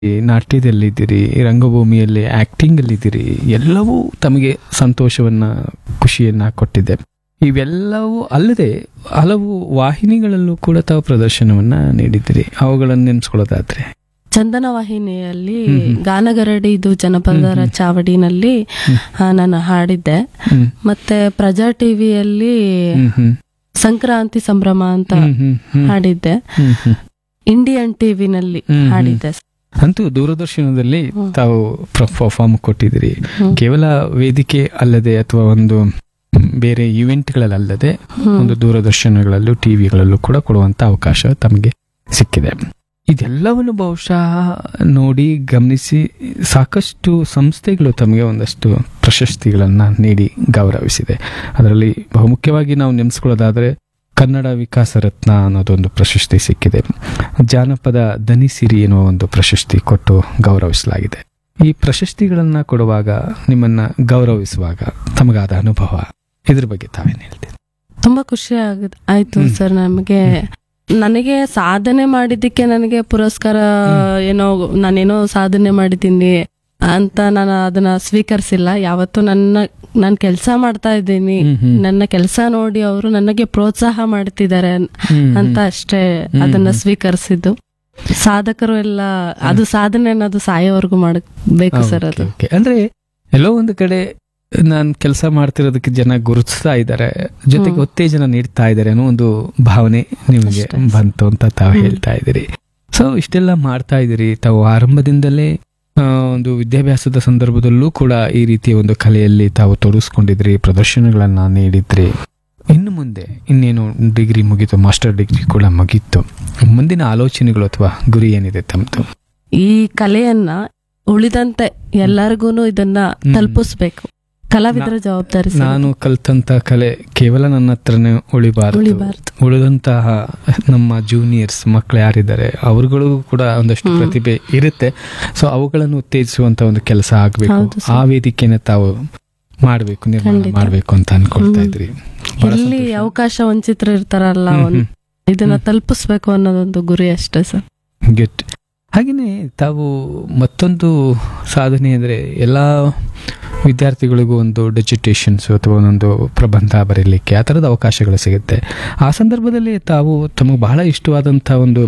ಈ ನಾಟ್ಯದಲ್ಲಿದ್ದೀರಿ ರಂಗಭೂಮಿಯಲ್ಲಿ ಆಕ್ಟಿಂಗ್ ಅಲ್ಲಿದ್ದೀರಿ ಎಲ್ಲವೂ ತಮಗೆ ಸಂತೋಷವನ್ನ ಖುಷಿಯನ್ನ ಕೊಟ್ಟಿದೆ ಇವೆಲ್ಲವೂ ಅಲ್ಲದೆ ಹಲವು ವಾಹಿನಿಗಳಲ್ಲೂ ಕೂಡ ತಾವು ಪ್ರದರ್ಶನವನ್ನ ನೀಡಿದ್ದೀರಿ ಅವುಗಳನ್ನು ನೆನೆಸ್ಕೊಳ್ಳೋದಾದ್ರೆ ಚಂದನ ವಾಹಿನಿಯಲ್ಲಿ ಹ್ಮ್ ಹ್ಮ್. ಗಾನಗರಡಿ ಇದು ಜನಪದರ ಹ್ಮ್ ಹ್ಮ್. ಚಾವಡಿನಲ್ಲಿ ಆ, ನಾನು ಹಾಡಿದ್ದೆ ಹ್ಮ್ ಮತ್ತೆ ಪ್ರಜಾ ಟಿವಿಯಲ್ಲಿ ಹ್ಮ್ ಹ್ಮ್ ಸಂಕ್ರಾಂತಿ ಸಂಭ್ರಮ ಅಂತ ಹ್ಮ್ ಹ್ಮ್ ಹ್ಮ್ ಹಾಡಿದ್ದೆ ಹ್ಮ್ ಹ್ಮ್ ಇಂಡಿಯನ್ ಟಿವಿನಲ್ಲಿ ಹ್ಮ್ ಹ್ಮ್. ಹಾಡಿದ್ದೆ ಅಂತೂ ದೂರದರ್ಶನದಲ್ಲಿ ಹ್ಮ್. ತಾವು ಪರ್ಫಾರ್ಮ್ ಕೊಟ್ಟಿದ್ದೀರಿ ಹ್ಮ್. ಕೇವಲ ವೇದಿಕೆ ಅಲ್ಲದೆ ಅಥವಾ ಒಂದು ಬೇರೆ ಇವೆಂಟ್ಗಳಲ್ಲದೆ ಹ್ಮ್. ಒಂದು ದೂರದರ್ಶನಗಳಲ್ಲೂ ಟಿವಿಗಳಲ್ಲೂ ಕೂಡ ಕೊಡುವಂತ ಅವಕಾಶ ತಮಗೆ ಸಿಕ್ಕಿದೆ ಇದೆಲ್ಲವನ್ನು ಬಹುಶಃ ನೋಡಿ ಗಮನಿಸಿ ಸಾಕಷ್ಟು ಸಂಸ್ಥೆಗಳು ತಮಗೆ ಒಂದಷ್ಟು ಪ್ರಶಸ್ತಿಗಳನ್ನ ನೀಡಿ ಗೌರವಿಸಿದೆ ಅದರಲ್ಲಿ ಬಹುಮುಖ್ಯವಾಗಿ ನಾವು ನೆನೆಸ್ಕೊಳ್ಳೋದಾದ್ರೆ ಕನ್ನಡ ವಿಕಾಸ ರತ್ನ ಅನ್ನೋದೊಂದು ಪ್ರಶಸ್ತಿ ಸಿಕ್ಕಿದೆ ಜಾನಪದ ದನಿ ಸಿರಿ ಎನ್ನುವ ಒಂದು ಪ್ರಶಸ್ತಿ ಕೊಟ್ಟು ಗೌರವಿಸಲಾಗಿದೆ ಈ ಪ್ರಶಸ್ತಿಗಳನ್ನ ಕೊಡುವಾಗ ನಿಮ್ಮನ್ನ ಗೌರವಿಸುವಾಗ ತಮಗಾದ ಅನುಭವ ಇದ್ರ ಬಗ್ಗೆ ತಾವೇನು ಹೇಳ್ತೀರಿ ತುಂಬಾ ಖುಷಿ ಆಗ ಆಯ್ತು ಹ್ಮ್. ಸರ್ ನಮಗೆ ನನಗೆ ಸಾಧನೆ ಮಾಡಿದ್ದಕ್ಕೆ ನನಗೆ ಪುರಸ್ಕಾರ ಏನೋ ನಾನೇನೋ ಸಾಧನೆ ಮಾಡಿದ್ದೀನಿ ಅಂತ ನಾನು ಅದನ್ನ ಸ್ವೀಕರಿಸಿಲ್ಲ ಯಾವತ್ತು ನನ್ನ ನಾನು ಕೆಲಸ ಮಾಡ್ತಾ ಇದ್ದೀನಿ ಹ್ಮ್, ಹ್ಮ್. ನನ್ನ ಕೆಲಸ ನೋಡಿ ಅವರು ನನಗೆ ಪ್ರೋತ್ಸಾಹ ಮಾಡ್ತಿದ್ದಾರೆ ಅಂತ ಅಷ್ಟೇ ಅದನ್ನ ಸ್ವೀಕರಿಸಿದ್ದು ಸಾಧಕರು ಎಲ್ಲ ಅದು ಸಾಧನೆ ಅನ್ನೋದು ಸಾಯೋವರೆಗೂ ಮಾಡಬೇಕು ಸರ್ ಅದು ಓಕೆ, ಓಕೆ. ಅಂದ್ರೆ ಎಲ್ಲೋ ಒಂದು ಕಡೆ ನಾನು ಕೆಲಸ ಮಾಡ್ತಿರೋದಕ್ಕೆ ಜನ ಗುರುತಿಸ್ತಾ ಇದ್ದಾರೆ ಜೊತೆಗೆ ಹ್ಮ್. ಉತ್ತೇಜನ ನೀಡ್ತಾ ಇದ್ದಾರೆ ಅನ್ನೋ ಒಂದು ಭಾವನೆ ನಿಮಗೆ ಅಷ್ಟೇ. ಬಂತು ಅಂತ ತಾವು ಹ್ಮ್. ಹೇಳ್ತಾ ಇದ್ದೀರಿ ಸೊ ಇಷ್ಟೆಲ್ಲ ಮಾಡ್ತಾ ಇದ್ದೀರಿ ತಾವು ಆರಂಭದಿಂದಲೇ ಆ, ಒಂದು ವಿದ್ಯಾಭ್ಯಾಸದ ಸಂದರ್ಭದಲ್ಲೂ ಕೂಡ ಈ ರೀತಿಯ ಒಂದು ಕಲೆಯಲ್ಲಿ ತಾವು ತೊಡಗಿಸ್ಕೊಂಡಿದ್ರಿ ಪ್ರದರ್ಶನಗಳನ್ನ ನೀಡಿದ್ರಿ ಇನ್ನು ಮುಂದೆ ಇನ್ನೇನು ಡಿಗ್ರಿ ಮುಗೀತು ಮಾಸ್ಟರ್ ಡಿಗ್ರಿ ಕೂಡ ಮುಗೀತು ಮುಂದಿನ ಆಲೋಚನೆಗಳು ಅಥವಾ ಗುರಿ ಏನಿದೆ ತಮ್ಮದು ಈ ಕಲೆಯನ್ನ ಉಳಿದಂತೆ ಎಲ್ಲರಿಗೂ ಇದನ್ನ ಹ್ಮ್. ತಲುಪಿಸ್ಬೇಕು ಕಲಾವಿದರ ಜವಾಬ್ದಾರಿ ಸರ್. ನಾನು ಕಲ್ತಂತ ಕಲೆ ಕೇವಲ ನನ್ನ ಹತ್ರನೇ ಉಳಿಬಾರದು ಉಳಿಬಾರ್ದು ಉಳಿದಂತಹ ನಮ್ಮ ಜೂನಿಯರ್ಸ್ ಮಕ್ಕಳು ಯಾರಿದ್ದಾರೆ ಅವ್ರುಗಳಿಗೂ ಕೂಡ ಒಂದಷ್ಟು ಹ್ಮ್. ಪ್ರತಿಭೆ ಇರುತ್ತೆ ಸೊ ಅವುಗಳನ್ನು ಉತ್ತೇಜಿಸುವಂತ ಒಂದು ಕೆಲಸ ಆಗ್ಬೇಕು ಹೌದು ಸರ್. ಆ ವೇದಿಕೆನ ತಾವು ಮಾಡ್ಬೇಕು ನಿರ್ಮಾಣ ಖಂಡಿತ. ಮಾಡ್ಬೇಕು ಅಂತ ಅನ್ಕೊಳ್ತಾ ಹ್ಮ್. ಇದ್ರಿ ಬಹಳ ಎಲ್ಲಿ ಸಂತೋಷ. ಅವಕಾಶ ವಂಚಿತರು ಇರ್ತಾರಲ್ಲ ಹ್ಮ್, ಒಂದ್- ಹ್ಮ್. ಇದನ್ನ ಹ್ಮ್. ತಲುಪಿಸ್ಬೇಕು ಅನ್ನೋದೊಂದು ಗುರಿ ಅಷ್ಟೇ ಸರ್ ಗೆಟ್ ಹಾಗೆಯೇ ತಾವು ಮತ್ತೊಂದು ಸಾಧನೆ ಅಂದರೆ ಎಲ್ಲ ವಿದ್ಯಾರ್ಥಿಗಳಿಗೂ ಒಂದು ಡಿಜಿಟೇಷನ್ಸ್ ಅಥವಾ ಒಂದೊಂದು ಪ್ರಬಂಧ ಬರೀಲಿಕ್ಕೆ ಆ ಥರದ ಅವಕಾಶಗಳು ಸಿಗುತ್ತೆ ಆ ಸಂದರ್ಭದಲ್ಲಿ ತಾವು ತಮಗೆ ಬಹಳ ಇಷ್ಟವಾದಂಥ ಒಂದು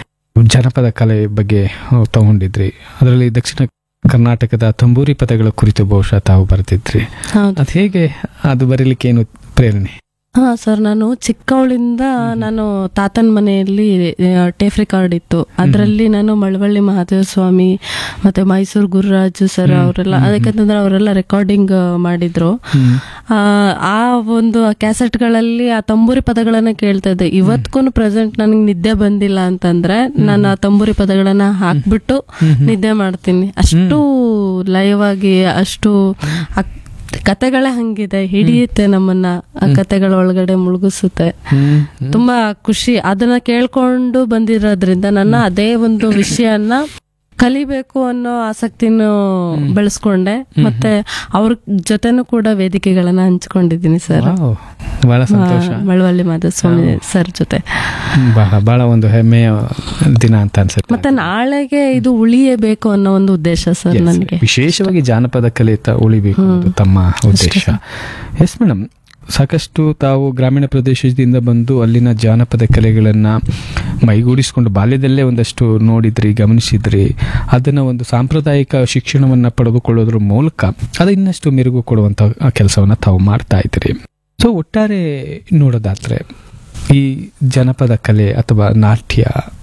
ಜನಪದ ಕಲೆ ಬಗ್ಗೆ ತಗೊಂಡಿದ್ರಿ ಅದರಲ್ಲಿ ದಕ್ಷಿಣ ಕರ್ನಾಟಕದ ತಂಬೂರಿ ಪದಗಳ ಕುರಿತು ಬಹುಶಃ ತಾವು ಬರೆದಿದ್ರಿ ಹೌದು ಅದು ಹೇಗೆ ಅದು ಬರೀಲಿಕ್ಕೆ ಏನು ಪ್ರೇರಣೆ ಹಾ ಸರ್ ನಾನು ಚಿಕ್ಕವಳಿಂದ ನಾನು ತಾತನ ಮನೆಯಲ್ಲಿ ಟೇಫ್ ರೆಕಾರ್ಡ್ ಇತ್ತು ಅದರಲ್ಲಿ ನಾನು ಮಳವಳ್ಳಿ ಮಹಾದೇವ ಸ್ವಾಮಿ ಮತ್ತೆ ಮೈಸೂರು ಗುರುರಾಜು ಸರ್ ಹ್ಮ್, ಅವರೆಲ್ಲ ಹ್ಮ್, ಅದಕ್ಕಂತಂದ್ರೆ ಅವರೆಲ್ಲ ರೆಕಾರ್ಡಿಂಗ್ ಮಾಡಿದ್ರು ಆ, ಆ ಒಂದು ಕ್ಯಾಸೆಟ್ಗಳಲ್ಲಿ ಆ ತಂಬೂರಿ ಪದಗಳನ್ನ ಕೇಳ್ತಾ ಇದ್ದೆ ಇವತ್ಗೂ ಪ್ರೆಸೆಂಟ್ ನನಗೆ ನಿದ್ದೆ ಬಂದಿಲ್ಲ ಅಂತಂದ್ರೆ ನಾನು ಆ ತಂಬೂರಿ ಪದಗಳನ್ನ ಹಾಕ್ಬಿಟ್ಟು ನಿದ್ದೆ ಮಾಡ್ತೀನಿ ಅಷ್ಟು ಲೈವ್ ಆಗಿ ಅಷ್ಟು ಆ ಕತೆಗಳೇ ಹಂಗಿದೆ ಹಿಡಿಯುತ್ತೆ ನಮ್ಮನ್ನ ಆ ಕತೆಗಳ ಒಳಗಡೆ ಮುಳುಗಿಸುತ್ತೆ ಹ್ಮ್ ತುಂಬಾ ಖುಷಿ ಅದನ್ನ ಕೇಳ್ಕೊಂಡು ಬಂದಿರೋದ್ರಿಂದ ನನ್ನ ಅದೇ ಒಂದು ವಿಷಯನ ಕಲಿಬೇಕು ಅನ್ನೋ ಆಸಕ್ತಿನೂ ಬೆಳೆಸ್ಕೊಂಡೆ ಮತ್ತೆ ಅವ್ರ ಜೊತೆನೂ ಕೂಡ ವೇದಿಕೆಗಳನ್ನ ಹಂಚ್ಕೊಂಡಿದ್ದೀನಿ ಸರ್ ವಾವ್, ಬಹಳ ಸಂತೋಷ ಮಳವಳ್ಳಿ ಮಾಧವಸ್ವಾಮಿ ಸರ್ ಜೊತೆ ಬಹಳ ಬಹಳ ಒಂದು ಹೆಮ್ಮೆಯ ದಿನ ಅಂತ ಅನ್ಸುತ್ತೆ ಮತ್ತೆ ನಾಳೆಗೆ ಇದು ಉಳಿಯಬೇಕು ಅನ್ನೋ ಒಂದು ಉದ್ದೇಶ ಸರ್ Yes, ನನಗೆ ವಿಶೇಷವಾಗಿ ಜಾನಪದ ಕಲೆ ತ- ಉಳಿಬೇಕು ಅನ್ನೋದು ತಮ್ಮ ಉದ್ದೇಶ ಎಸ್ ಮೇಡಮ್ ಸಾಕಷ್ಟು ತಾವು ಗ್ರಾಮೀಣ ಪ್ರದೇಶದಿಂದ ಬಂದು ಅಲ್ಲಿನ ಜಾನಪದ ಕಲೆಗಳನ್ನ ಮೈಗೂಡಿಸಿಕೊಂಡು ಬಾಲ್ಯದಲ್ಲೇ ಒಂದಷ್ಟು ನೋಡಿದ್ರಿ ಗಮನಿಸಿದ್ರಿ ಅದನ್ನ ಒಂದು ಸಾಂಪ್ರದಾಯಿಕ ಶಿಕ್ಷಣವನ್ನ ಪಡೆದುಕೊಳ್ಳೋದ್ರ ಮೂಲಕ ಅದು ಇನ್ನಷ್ಟು ಮೆರುಗು ಕೊಡುವಂತ ಕೆಲಸವನ್ನ ತಾವು ಮಾಡ್ತಾ ಇದ್ರಿ ಸೊ ಒಟ್ಟಾರೆ ನೋಡೋದಾದ್ರೆ ಈ ಜನಪದ ಕಲೆ ಅಥವಾ ನಾಟ್ಯ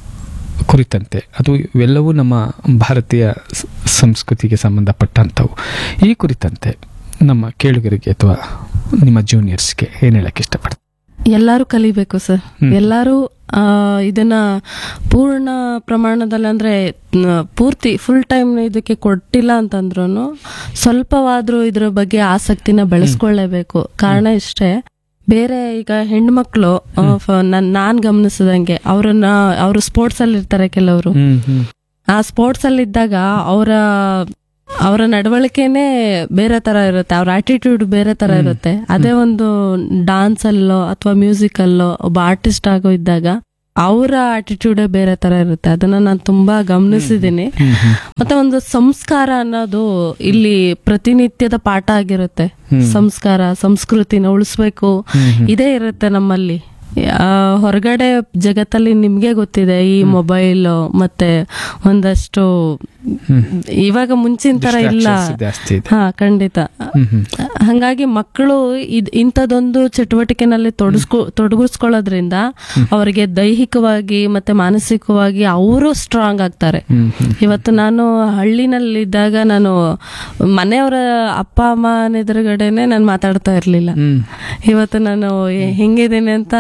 ಕುರಿತಂತೆ ಅದು ಇವೆಲ್ಲವೂ ನಮ್ಮ ಭಾರತೀಯ ಸ- ಸಂಸ್ಕೃತಿಗೆ ಸಂಬಂಧಪಟ್ಟಂಥವು ಈ ಕುರಿತಂತೆ ನಮ್ಮ ಕೇಳುಗರಿಗೆ ಅಥವಾ ನಿಮ್ಮ ಜೂನಿಯರ್ಸ್ಗೆ ಏನು ಹೇಳಕ್ಕೆ ಇಷ್ಟಪಡ್ತೀನಿ ಎಲ್ಲರೂ ಕಲಿಬೇಕು ಸರ್ ಹ್ಮ್. ಎಲ್ಲರೂ ಆ, ಇದನ್ನ ಪೂರ್ಣ ಪ್ರಮಾಣದಲ್ಲಿ ಅಂದ್ರೆ ನ- ಪೂರ್ತಿ ಫುಲ್ ಟೈಮ್ ಇದಕ್ಕೆ ಕೊಟ್ಟಿಲ್ಲ ಅಂತಂದ್ರು ಸ್ವಲ್ಪವಾದ್ರೂ ಇದ್ರ ಬಗ್ಗೆ ಆಸಕ್ತಿನ ಬೆಳೆಸ್ಕೊಳ್ಳೇಬೇಕು ಕಾರಣ ಇಷ್ಟೇ ಬೇರೆ ಈಗ ಹೆಣ್ಮಕ್ಳು ಆ, ಫ- ನನ್- ನಾನ್ ಗಮನಿಸಿದಂಗೆ ಅವ್ರನ್ನ ಅವರು ಸ್ಪೋರ್ಟ್ಸ್ ಅಲ್ಲಿ ಇರ್ತಾರೆ ಕೆಲವರು ಆ ಸ್ಪೋರ್ಟ್ಸ್ ಅಲ್ಲಿ ಇದ್ದಾಗ ಅವರ ಅವರ ನಡವಳಿಕೆನೆ ಬೇರೆ ತರ ಇರುತ್ತೆ ಅವ್ರ ಆಟಿಟ್ಯೂಡ್ ಬೇರೆ ತರ ಇರುತ್ತೆ ಅದೇ ಒಂದು ಡಾನ್ಸ್ ಅಲ್ಲೋ ಅಥವಾ ಮ್ಯೂಸಿಕ್ ಅಲ್ಲೋ ಒಬ್ಬ ಆರ್ಟಿಸ್ಟ್ ಆಗೋ ಇದ್ದಾಗ ಅವರ ಆಟಿಟ್ಯೂಡೇ ಬೇರೆ ತರ ಇರುತ್ತೆ ಅದನ್ನ ನಾನು ತುಂಬಾ ಗಮನಿಸಿದ್ದೀನಿ ಮತ್ತೆ ಒಂದು ಸಂಸ್ಕಾರ ಅನ್ನೋದು ಇಲ್ಲಿ ಪ್ರತಿನಿತ್ಯದ ಪಾಠ ಆಗಿರುತ್ತೆ ಸಂಸ್ಕಾರ ಸಂಸ್ಕೃತಿನ ಉಳಿಸ್ಬೇಕು ಇದೇ ಇರುತ್ತೆ ನಮ್ಮಲ್ಲಿ ಆ, ಹೊರಗಡೆ ಜಗತ್ತಲ್ಲಿ ನಿಮ್ಗೆ ಗೊತ್ತಿದೆ ಈ ಮೊಬೈಲ್ ಮತ್ತೆ ಒಂದಷ್ಟು ಇವಾಗ ಮುಂಚಿನ ತರ ಇಲ್ಲ Distractions ಜಾಸ್ತಿ ಇದೆ ಹಾ ಖಂಡಿತ ಹ್ಮ್ ಹ್ಮ್ ಹಂಗಾಗಿ ಮಕ್ಕಳು ಇದ್ ಇಂಥದೊಂದು ಚಟುವಟಿಕೆನಲ್ಲಿ ತೊಡಸ್ಕೊ ತೊಡಗಿಸ್ಕೊಳ್ಳೋದ್ರಿಂದ ಅವರಿಗೆ ದೈಹಿಕವಾಗಿ ಮತ್ತೆ ಮಾನಸಿಕವಾಗಿ ಅವರು ಸ್ಟ್ರಾಂಗ್ ಆಗ್ತಾರೆ ಹ್ಮ್ ಹ್ಮ್ ಇವತ್ತು ನಾನು ಹಳ್ಳಿನಲ್ಲಿದ್ದಾಗ ನಾನು ಮನೆಯವರ ಅಪ್ಪ ಅಮ್ಮನ ಎದುರುಗಡೆನೆ ನಾನು ಮಾತಾಡ್ತಾ ಇರ್ಲಿಲ್ಲ ಹ್ಮ್ ಇವತ್ತು ನಾನು ಹೆ- ಹೆಂಗಿದ್ದೀನಿ ಅಂತ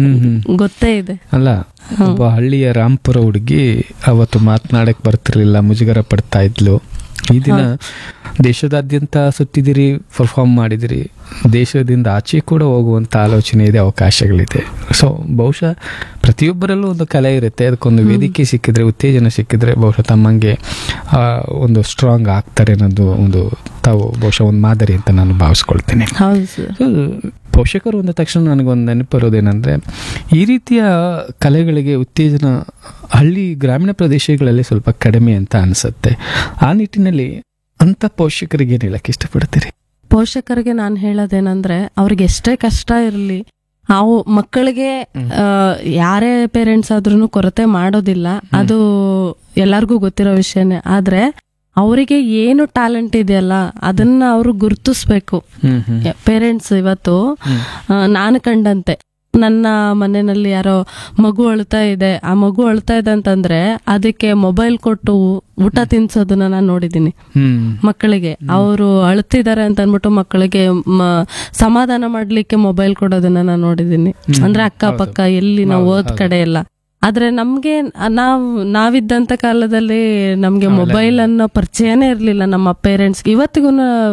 ಗೊತ್ತೇ ಇದೆ ಅಲ್ಲ ಒಬ್ಬ ಹಳ್ಳಿಯ ರಾಂಪುರ ಹುಡುಗಿ ಅವತ್ತು ಮಾತನಾಡಕ್ ಬರ್ತಿರ್ಲಿಲ್ಲ ಮುಜುಗರ ಪಡ್ತಾ ಇದ್ಲು ಈ ದಿನ ದೇಶದಾದ್ಯಂತ ಸುತ್ತಿದಿರಿ ಪರ್ಫಾರ್ಮ್ ಮಾಡಿದಿರಿ ದೇಶದಿಂದ ಆಚೆ ಕೂಡ ಹೋಗುವಂತ ಆಲೋಚನೆ ಇದೆ ಅವಕಾಶಗಳಿದೆ ಸೊ ಬಹುಶಃ ಪ್ರತಿಯೊಬ್ಬರಲ್ಲೂ ಒಂದು ಕಲೆ ಇರುತ್ತೆ ಅದಕ್ಕೊಂದು ವೇದಿಕೆ ಸಿಕ್ಕಿದ್ರೆ ಉತ್ತೇಜನ ಸಿಕ್ಕಿದ್ರೆ ಬಹುಶಃ ತಮ್ಮಂಗೆ ಆ, ಒಂದು ಸ್ಟ್ರಾಂಗ್ ಆಗ್ತಾರೆ ಅನ್ನೋದು ಒಂದು ತಾವು ಬಹುಶಃ ಒಂದು ಮಾದರಿ ಅಂತ ನಾನು ಭಾವಿಸ್ಕೊಳ್ತೇನೆ ಹೌದು ಸರ್ ಸೊ, ಪೋಷಕರು ಅಂದ ತಕ್ಷಣ ನನಗೊಂದು ನೆನಪರೋದೇನೆಂದ್ರೆ ಈ ರೀತಿಯ ಕಲೆಗಳಿಗೆ ಉತ್ತೇಜನ ಹಳ್ಳಿ ಗ್ರಾಮೀಣ ಪ್ರದೇಶಗಳಲ್ಲಿ ಸ್ವಲ್ಪ ಕಡಿಮೆ ಅಂತ ಅನಿಸುತ್ತೆ ಆ ನಿಟ್ಟಿನಲ್ಲಿ ಅಂತ ಪೋಷಕರಿಗೆ ಏನು ಹೇಳಕ್ ಇಷ್ಟಪಡ್ತೀರಿ ಪೋಷಕರಿಗೆ ನಾನು ಹೇಳೋದೇನಂದ್ರೆ ಅವ್ರಿಗೆ ಎಷ್ಟೇ ಕಷ್ಟ ಇರಲಿ ಅವು ಮಕ್ಕಳಿಗೆ ಆ, ಯಾರೇ ಪೇರೆಂಟ್ಸ್ ಆದ್ರೂ ಕೊರತೆ ಮಾಡೋದಿಲ್ಲ ಅದು ಎಲ್ಲರಿಗೂ ಗೊತ್ತಿರೋ ವಿಷಯನೇ ಆದ್ರೆ ಅವರಿಗೆ ಏನು ಟ್ಯಾಲೆಂಟ್ ಇದೆಯಲ್ಲ ಅದನ್ನ ಅವರು ಗುರುತಿಸ್ಬೇಕು ಹ್ಮ್ ಹ್ಮ್ ಪೇರೆಂಟ್ಸ್ ಇವತ್ತು ಆ, ನಾನು ಕಂಡಂತೆ ನನ್ನ ಮನೆಯಲ್ಲಿ ಯಾರೋ ಮಗು ಅಳ್ತಾ ಇದೆ ಆ ಮಗು ಅಳ್ತಾ ಇದೆ ಅಂತಂದ್ರೆ ಅದಕ್ಕೆ ಮೊಬೈಲ್ ಕೊಟ್ಟು ಊಟ ತಿನ್ಸೋದನ್ನ ನಾನು ನೋಡಿದ್ದೀನಿ ಹ್ಮ್ ಮಕ್ಕಳಿಗೆ ಅವರು ಅಳ್ತಿದ್ದಾರೆ ಅಂತ ಅಂದ್ಬಿಟ್ಟು ಮಕ್ಕಳಿಗೆ ಮ- ಸಮಾಧಾನ ಮಾಡ್ಲಿಕ್ಕೆ ಮೊಬೈಲ್ ಕೊಡೋದನ್ನ ನಾನು ನೋಡಿದ್ದೀನಿ ಅಂದ್ರೆ ಅಕ್ಕಪಕ್ಕ ಎಲ್ಲಿ ನಾವು ಓದ್ ಕಡೆ ಎಲ್ಲ ಆದ್ರೆ ನಮ್ಗೆ ನಾವ್ ನಾವಿದ್ದಂತ ಕಾಲದಲ್ಲಿ ನಮ್ಗೆ ಮೊಬೈಲ್ ಅನ್ನೋ ಪರಿಚಯನೇ ಇರ್ಲಿಲ್ಲ ನಮ್ಮ ಪೇರೆಂಟ್ಸ್ ಇವತ್ತಿಗೂ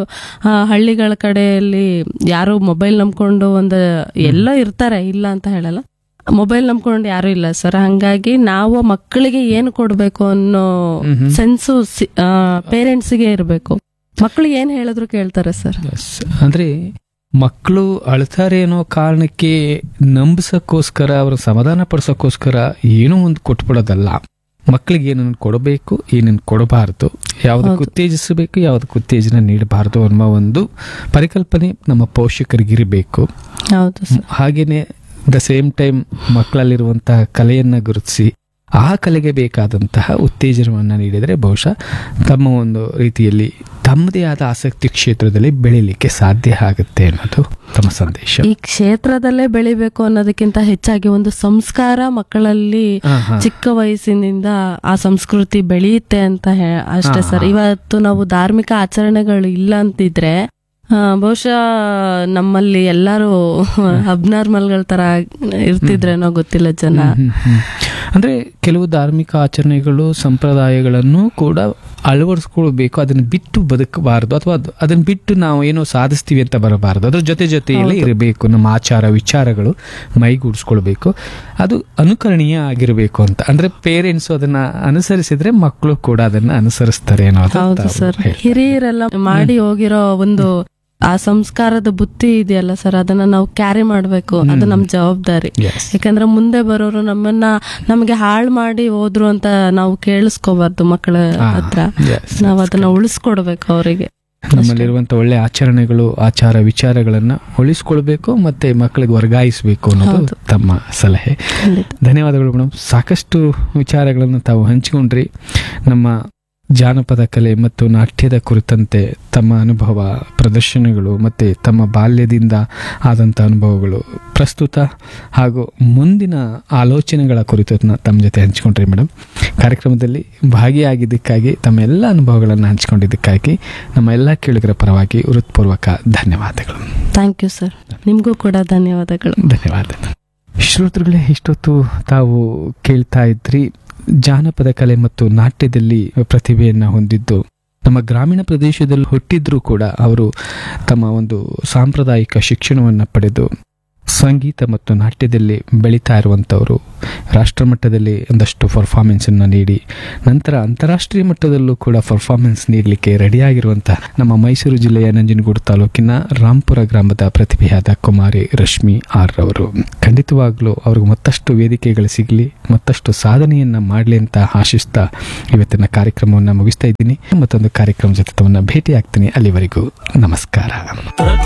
ಹಳ್ಳಿಗಳ ಕಡೆಯಲ್ಲಿ ಯಾರು ಮೊಬೈಲ್ ನಂಬ್ಕೊಂಡು ಒಂದು ಎಲ್ಲ ಇರ್ತಾರೆ ಇಲ್ಲ ಅಂತ ಹೇಳಲ್ಲ ಮೊಬೈಲ್ ನಂಬ್ಕೊಂಡು ಯಾರು ಇಲ್ಲ ಸರ್ ಹಂಗಾಗಿ ನಾವು ಮಕ್ಕಳಿಗೆ ಏನು ಕೊಡ್ಬೇಕು ಅನ್ನೋ ಸೆನ್ಸು ಪೇರೆಂಟ್ಸ್ಗೆ ಇರಬೇಕು ಮಕ್ಕಳು ಏನ್ ಹೇಳಿದ್ರು ಕೇಳ್ತಾರೆ ಸರ್ Yes. ಅಂದ್ರೆ ಮಕ್ಕಳು ಅಳ್ತಾರೆ ಅನ್ನೋ ಕಾರಣಕ್ಕೆ ನಂಬಿಸಕ್ಕೋಸ್ಕರ ಅವ್ರ ಸಮಾಧಾನ ಪಡಿಸೋಕ್ಕೋಸ್ಕರ ಏನೋ ಒಂದು ಕೊಟ್ಬಿಡೋದಲ್ಲ ಮಕ್ಕಳಿಗೆ ಏನನ್ನು ಕೊಡಬೇಕು ಏನನ್ನು ಕೊಡಬಾರದು ಯಾವುದಕ್ಕೆ ಉತ್ತೇಜಿಸಬೇಕು ಯಾವುದಕ್ಕೆ ಉತ್ತೇಜನ ನೀಡಬಾರದು ಅನ್ನೋ ಒಂದು ಪರಿಕಲ್ಪನೆ ನಮ್ಮ ಪೋಷಕರಿಗಿರಬೇಕು ಹೌದು ಸರ್ ಹಾಗೇನೆ ದ ಸೇಮ್ ಟೈಮ್ ಮಕ್ಕಳಲ್ಲಿರುವಂತಹ ಕಲೆಯನ್ನ ಗುರುತಿಸಿ ಆ ಕಲೆಗೆ ಬೇಕಾದಂತಹ ಉತ್ತೇಜನವನ್ನು ನೀಡಿದರೆ ಬಹುಶಃ ತಮ್ಮ ಒಂದು ರೀತಿಯಲ್ಲಿ ತಮ್ಮದೇ ಆದ ಆಸಕ್ತಿ ಕ್ಷೇತ್ರದಲ್ಲಿ ಬೆಳಿಲಿಕ್ಕೆ ಸಾಧ್ಯ ಆಗುತ್ತೆ ಅನ್ನೋದು ತಮ್ಮ ಸಂದೇಶ ಈ ಕ್ಷೇತ್ರದಲ್ಲೇ ಬೆಳಿಬೇಕು ಅನ್ನೋದಕ್ಕಿಂತ ಹೆಚ್ಚಾಗಿ ಒಂದು ಸಂಸ್ಕಾರ ಮಕ್ಕಳಲ್ಲಿ ಹಾ, ಹಾ. ಚಿಕ್ಕ ವಯಸ್ಸಿನಿಂದ ಆ ಸಂಸ್ಕೃತಿ ಬೆಳೆಯುತ್ತೆ ಅಂತ ಹೇ- ಅಷ್ಟೇ ಸರ್ ಇವತ್ತು ನಾವು ಧಾರ್ಮಿಕ ಆಚರಣೆಗಳು ಇಲ್ಲ ಅಂತಿದ್ರೆ ಆ, ಬಹುಶಃ ನಮ್ಮಲ್ಲಿ ಎಲ್ಲರೂ ಅಬ್ನಾರ್ಮಲ್ಗಳ ತರ ಇರ್ತಿದ್ರೇನೋ ಗೊತ್ತಿಲ್ಲ ಜನ ಹ್ಮ್, ಹ್ಮ್. ಅಂದ್ರೆ ಕೆಲವು ಧಾರ್ಮಿಕ ಆಚರಣೆಗಳು ಸಂಪ್ರದಾಯಗಳನ್ನು ಕೂಡ ಅಳವಡಿಸ್ಕೊಳ್ಬೇಕು ಅದನ್ನ ಬಿಟ್ಟು ಬದುಕಬಾರದು ಅಥವಾ ಅದು- ಅದನ್ನ ಬಿಟ್ಟು ನಾವು ಏನೋ ಸಾಧಿಸ್ತೀವಿ ಅಂತ ಬರಬಾರದು ಅದ್ರ ಜೊತೆ ಜೊತೆಯಲ್ಲೇ ಇರಬೇಕು ನಮ್ಮ ಆಚಾರ ವಿಚಾರಗಳು ಮೈಗೂಡಿಸ್ಕೊಳ್ಬೇಕು ಅದು ಅನುಕರಣೀಯ ಆಗಿರಬೇಕು ಅಂತ ಅಂದ್ರೆ ಪೇರೆಂಟ್ಸ್ ಅದನ್ನ ಅನುಸರಿಸಿದ್ರೆ ಮಕ್ಕಳು ಕೂಡ ಅದನ್ನ ಅನುಸರಿಸ್ತಾರೆ ಅನ್ನೋದು ಹೌದು ತಾವು ಸರ್ ಹೇಳ್ತಾರೆ. ಹಿರಿಯರೆಲ್ಲ ಮಾಡಿ ಹೋಗಿರೋ ಒಂದು ಆ ಸಂಸ್ಕಾರದ ಬುತ್ತಿ ಇದೆಯಲ್ಲ ಸರ್ ಅದನ್ನ ನಾವು ಕ್ಯಾರಿ ಮಾಡ್ಬೇಕು ಅದು ನಮ್ ಜವಾಬ್ದಾರಿ Yes. ಯಾಕಂದ್ರೆ ಮುಂದೆ ಬರೋರು ನಮ್ಮನ್ನ ನಮಗೆ ಹಾಳು ಮಾಡಿ ಹೋದ್ರು ಅಂತ ನಾವು ಕೇಳಿಸ್ಕೋಬಾರ್ದು ಮಕ್ಕಳ ಆ, ಹತ್ರ yes. ನಾವ್ ಅದನ್ನ ಉಳಿಸ್ಕೊಡ್ಬೇಕು ಅವರಿಗೆ ನಮ್ಮಲ್ಲಿರುವಂತ ಒಳ್ಳೆ ಆಚರಣೆಗಳು ಆಚಾರ ವಿಚಾರಗಳನ್ನ ಉಳಿಸ್ಕೊಳ್ಬೇಕು ಮತ್ತೆ ಮಕ್ಕಳಿಗೆ ವರ್ಗಾಯಿಸಬೇಕು ಅನ್ನೋದು ತಮ್ಮ ಸಲಹೆ ಧನ್ಯವಾದಗಳು ಮೇಡಮ್ ಸಾಕಷ್ಟು ವಿಚಾರಗಳನ್ನು ತಾವು ಹಂಚಿಕೊಂಡ್ರಿ ನಮ್ಮ ಜಾನಪದ ಕಲೆ ಮತ್ತು ನಾಟ್ಯದ ಕುರಿತಂತೆ ತಮ್ಮ ಅನುಭವ ಪ್ರದರ್ಶನಗಳು ಮತ್ತು ತಮ್ಮ ಬಾಲ್ಯದಿಂದ ಆದಂಥ ಅನುಭವಗಳು ಪ್ರಸ್ತುತ ಹಾಗೂ ಮುಂದಿನ ಆಲೋಚನೆಗಳ ಕುರಿತು ತಮ್ಮ ಜೊತೆ ಹಂಚಿಕೊಂಡ್ರಿ ಮೇಡಮ್ ಕಾರ್ಯಕ್ರಮದಲ್ಲಿ ಭಾಗಿಯಾಗಿದ್ದಕ್ಕಾಗಿ ತಮ್ಮ ಎಲ್ಲ ಅನುಭವಗಳನ್ನು ಹಂಚಿಕೊಂಡಿದ್ದಕ್ಕಾಗಿ ನಮ್ಮ ಎಲ್ಲ ಕೇಳುಗರ ಪರವಾಗಿ ಹೃತ್ಪೂರ್ವಕ ಧನ್ಯವಾದಗಳು ಥ್ಯಾಂಕ್ ಯು ಸರ್ ನಿಮ್ಗೂ ಕೂಡ ಧನ್ಯವಾದಗಳು ಧನ್ಯವಾದ ಶ್ರೋತೃಗಳೇ ಇಷ್ಟೊತ್ತು ತಾವು ಕೇಳ್ತಾ ಇದ್ರಿ ಜಾನಪದ ಕಲೆ ಮತ್ತು ನಾಟ್ಯದಲ್ಲಿ ಪ್ರತಿಭೆಯನ್ನ ಹೊಂದಿದ್ದು ನಮ್ಮ ಗ್ರಾಮೀಣ ಪ್ರದೇಶದಲ್ಲಿ ಹುಟ್ಟಿದ್ರೂ ಕೂಡ ಅವರು ತಮ್ಮ ಒಂದು ಸಾಂಪ್ರದಾಯಿಕ ಶಿಕ್ಷಣವನ್ನು ಪಡೆದು ಸಂಗೀತ ಮತ್ತು ನಾಟ್ಯದಲ್ಲಿ ಬೆಳೀತಾ ಇರುವಂಥವರು ರಾಷ್ಟ್ರಮಟ್ಟದಲ್ಲಿ ಒಂದಷ್ಟು ಪರ್ಫಾರ್ಮೆನ್ಸನ್ನು ನೀಡಿ ನಂತರ ಅಂತಾರಾಷ್ಟ್ರೀಯ ಮಟ್ಟದಲ್ಲೂ ಕೂಡ ಪರ್ಫಾರ್ಮೆನ್ಸ್ ನೀಡಲಿಕ್ಕೆ ರೆಡಿಯಾಗಿರುವಂತಹ ನಮ್ಮ ಮೈಸೂರು ಜಿಲ್ಲೆಯ ನಂಜನಗೂಡು ತಾಲೂಕಿನ ರಾಂಪುರ ಗ್ರಾಮದ ಪ್ರತಿಭೆಯಾದ ಕುಮಾರಿ ರಶ್ಮಿ ಆರ್ ರವರು ಖಂಡಿತವಾಗ್ಲೂ ಅವ್ರಿಗೆ ಮತ್ತಷ್ಟು ವೇದಿಕೆಗಳು ಸಿಗಲಿ ಮತ್ತಷ್ಟು ಸಾಧನೆಯನ್ನ ಮಾಡಲಿ ಅಂತ ಆಶಿಸ್ತಾ ಇವತ್ತಿನ ಕಾರ್ಯಕ್ರಮವನ್ನು ಮುಗಿಸ್ತಾ ಇದ್ದೀನಿ ಮತ್ತೊಂದು ಕಾರ್ಯಕ್ರಮ ಜೊತೆ ತಮ್ಮನ್ನ ಭೇಟಿ ಆಗ್ತೀನಿ ಅಲ್ಲಿವರೆಗೂ ನಮಸ್ಕಾರ